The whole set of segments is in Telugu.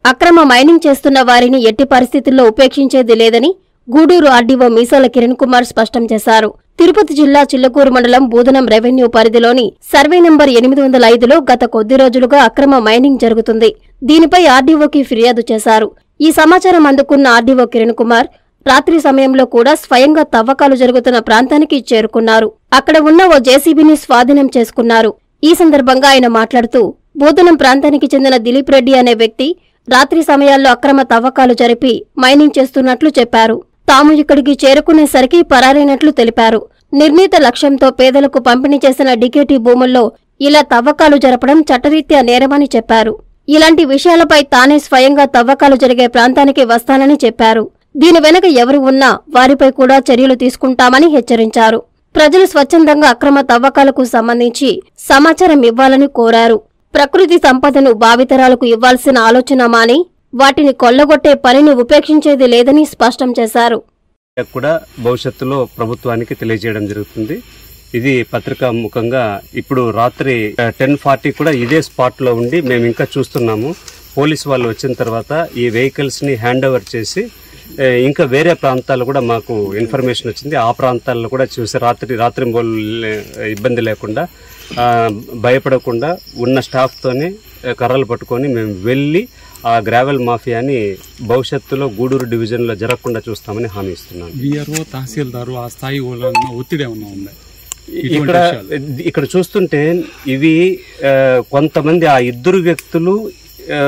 అక్రమ మైనింగ్ చేస్తున్న వారిని ఎట్టి పరిస్థితుల్లో ఉపేక్షించేది లేదని గూడూరు ఆర్డీఓ మీసాల కిరణ్ కుమార్ స్పష్టం చేశారు తిరుపతి జిల్లా చిల్లకూరు మండలం బూదనం రెవెన్యూ పరిధిలోని సర్వే నంబర్ ఎనిమిది వందల ఐదులో గత కొద్ది రోజులుగా అక్రమ మైనింగ్ జరుగుతుంది దీనిపై ఆర్డీఓకి ఫిర్యాదు చేశారు ఈ సమాచారం అందుకున్న ఆర్డీఓ కిరణ్ కుమార్ రాత్రి సమయంలో కూడా స్వయంగా తవ్వకాలు జరుగుతున్న ప్రాంతానికి చేరుకున్నారు అక్కడ ఉన్న ఓ జేసీబీని స్వాధీనం చేసుకున్నారు ఈ సందర్భంగా ఆయన మాట్లాడుతూ బోధనం ప్రాంతానికి చెందిన దిలీప్ రెడ్డి అనే వ్యక్తి రాత్రి సమయాల్లో అక్రమ తవ్వకాలు జరిపి మైనింగ్ చేస్తున్నట్లు చెప్పారు తాము ఇక్కడికి చేరుకునేసరికి పరారైనట్లు తెలిపారు నిర్ణీత లక్ష్యంతో పేదలకు పంపిణీ చేసిన డికేటీ భూముల్లో ఇలా తవ్వకాలు జరపడం చట్టరీత్యా నేరమని చెప్పారు ఇలాంటి విషయాలపై తానే స్వయంగా తవ్వకాలు జరిగే ప్రాంతానికి వస్తానని చెప్పారు దీని వెనుక ఎవరు ఉన్నా వారిపై కూడా చర్యలు తీసుకుంటామని హెచ్చరించారు ప్రజలు స్వచ్ఛందంగా అక్రమ తవ్వకాలకు సంబంధించి సమాచారం ఇవ్వాలని కోరారు ప్రకృతి సంపదను భావితరాలకు ఇవ్వాల్సిన ఆలోచన మాని వాటిని కొల్లగొట్టే పనిని ఉపేక్షించేది లేదని స్పష్టం చేశారు కూడా భవిష్యత్తులో ప్రభుత్వానికి తెలియజేయడం జరుగుతుంది ఇది పత్రికా ముఖంగా ఇప్పుడు రాత్రి టెన్ ఫార్టీ కూడా ఇదే స్పాట్ లో ఉండి మేము ఇంకా చూస్తున్నాము పోలీసు వాళ్ళు వచ్చిన తర్వాత ఈ వెహికల్స్ ని హ్యాండ్ ఓవర్ చేసి ఏ, ఇంకా వేరే ప్రాంతాలు కూడా మాకు ఇన్ఫర్మేషన్ వచ్చింది ఆ ప్రాంతాల్లో కూడా చూసి రాత్రి రాత్రి ఇబ్బంది లేకుండా ఆ, భయపడకుండా ఉన్న స్టాఫ్తోనే ఆ, కర్రలు పట్టుకొని మేము వెళ్ళి ఆ గ్రావెల్ మాఫియాని భవిష్యత్తులో గూడూరు డివిజన్లో జరగకుండా చూస్తామని హామీ ఇస్తున్నాను విఆర్ఓ తహసీల్దారు ఆ స్థాయి వాళ్ళ ఒత్తిడి ఏమన్నా ఉంది ఇక్కడ ఇక్కడ చూస్తుంటే ఇవి ఆ, కొంతమంది ఆ ఇద్దరు వ్యక్తులు ఆ,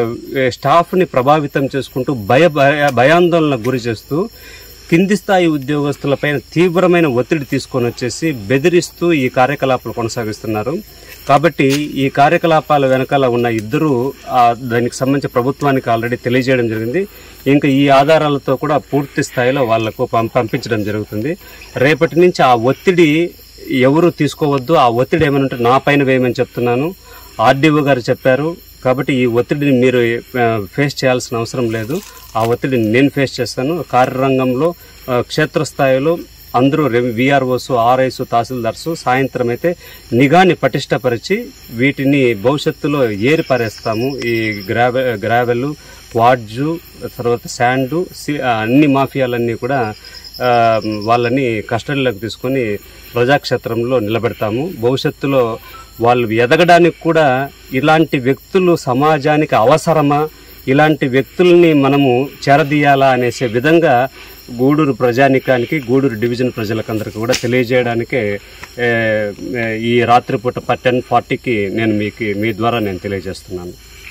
స్టాఫ్ ని ప్రభావితం చేసుకుంటూ భయ భయ- భయాందోళనకు గురి చేస్తూ కింది స్థాయి ఉద్యోగస్తులపైన తీవ్రమైన ఒత్తిడి తీసుకొని వచ్చేసి బెదిరిస్తూ ఈ కార్యకలాపాలు కొనసాగిస్తున్నారు కాబట్టి ఈ కార్యకలాపాల వెనకాల ఉన్న ఇద్దరు ఆ, దానికి సంబంధించి ప్రభుత్వానికి ఆల్రెడీ తెలియజేయడం జరిగింది ఇంకా ఈ ఆధారాలతో కూడా పూర్తి స్థాయిలో వాళ్లకు పం- పంపించడం జరుగుతుంది రేపటి నుంచి ఆ ఒత్తిడి ఎవరు తీసుకోవద్దు ఆ ఒత్తిడి ఏమైనా ఉంటే నా పైన వేయమని చెప్తున్నాను ఆర్డీఓ గారు చెప్పారు కాబట్టి ఈ ఒత్తిడిని మీరు ఆ, ఫేస్ చేయాల్సిన అవసరం లేదు ఆ ఒత్తిడిని నేను ఫేస్ చేస్తాను కార్యరంగంలో ఆ, క్షేత్రస్థాయిలో అందరూ విఆర్ఓస్ ఆర్ఐస్ తహసీల్దార్స్ సాయంత్రం అయితే నిఘాని పటిష్టపరిచి వీటిని భవిష్యత్తులో ఏరి పారేస్తాము ఈ గ్రావె గ్రావెల్ వాడ్జు తర్వాత శాండు సి- ఆ, అన్ని మాఫియాలన్నీ కూడా ఆ, వాళ్ళని కస్టడీలోకి తీసుకొని ప్రజాక్షేత్రంలో నిలబెడతాము భవిష్యత్తులో వాళ్ళు ఎదగడానికి కూడా ఇలాంటి వ్యక్తులు సమాజానికి అవసరమా ఇలాంటి వ్యక్తుల్ని మనము చేరదీయాలా అనేసే విధంగా గూడూరు ప్రజానికానికి గూడూరు డివిజన్ ప్రజలకందరికీ కూడా తెలియజేయడానికే ఏ, ఏ, ఈ రాత్రిపూట టెన్ ఫార్టీకి నేను మీకు మీ ద్వారా నేను తెలియజేస్తున్నాను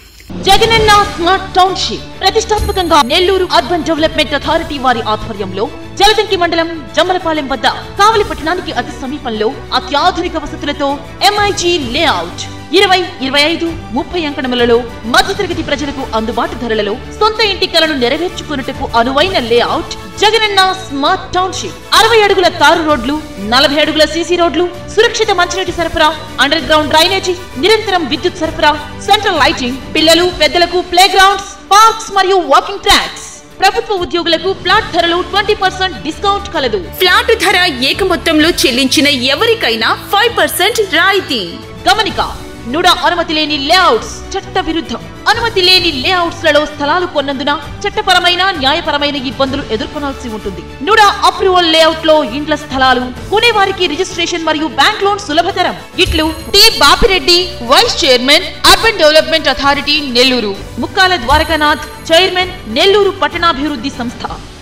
జగనన్న స్మార్ట్ టౌన్షిప్ ప్రతిష్టాత్మకంగా నెల్లూరు అర్బన్ డెవలప్మెంట్ అథారిటీ వారి ఆధ్వర్యంలో జలదంకి మండలం జమ్మలపాలెం వద్ద కావలి పట్టణానికి అతి సమీపంలో అత్యాధునిక వసతులతో ఎంఐజీ లేఅవుట్ ఇరవై ఇరవై ఐదు ముప్పై అంకణములలో మధ్యతరగతి ప్రజలకు అందుబాటు ధరలలో సొంత ఇంటి కలను నెరవేర్చుకున్నట్టుకు అనువైన లేఅవుట్ జగనన్న స్మార్ట్ టౌన్షిప్ అరవై అడుగుల తారు రోడ్లు నలభై అడుగుల సీసీ రోడ్లు సురక్షిత మంచినీటి సరఫరా అండర్ గ్రౌండ్ డ్రైనేజీ నిరంతరం విద్యుత్ సరఫరా సెంట్రల్ లైటింగ్ పిల్లలు పెద్దలకు ప్లే గ్రౌండ్స్ పార్క్స్ మరియు వాకింగ్ ట్రాక్స్ ప్రభుత్వ ఉద్యోగులకు ఫ్లాట్ ధరలు ట్వంటీ పర్సెంట్ డిస్కౌంట్ కలదు ఫ్లాట్ ధర ఏక మొత్తంలో చెల్లించిన ఎవరికైనా ఫైవ్ పర్సెంట్ రాయితీ గమనిక నుడ అనుమతి లేని లేఅవుట్స్ చట్ట విరుద్ధం అనుమతి లేని లేఅవుట్స్ లలో స్థలాలు కొన్నందున చట్టపరమైన న్యాయపరమైన ఇబ్బందులు ఎదుర్కొనాల్సి ఉంటుంది నుడ అప్రూవల్ లేఅవుట్ లో ఇండ్ల స్థలాలు కొనేవారికి రిజిస్ట్రేషన్ మరియు బ్యాంక్ లోన్ సులభతరం ఇట్లు T Bapireddy vice chairman urban development authority Nellore Mukkala Dwarakanath chairman Nellore పట్టణాభివృద్ధి సంస్థ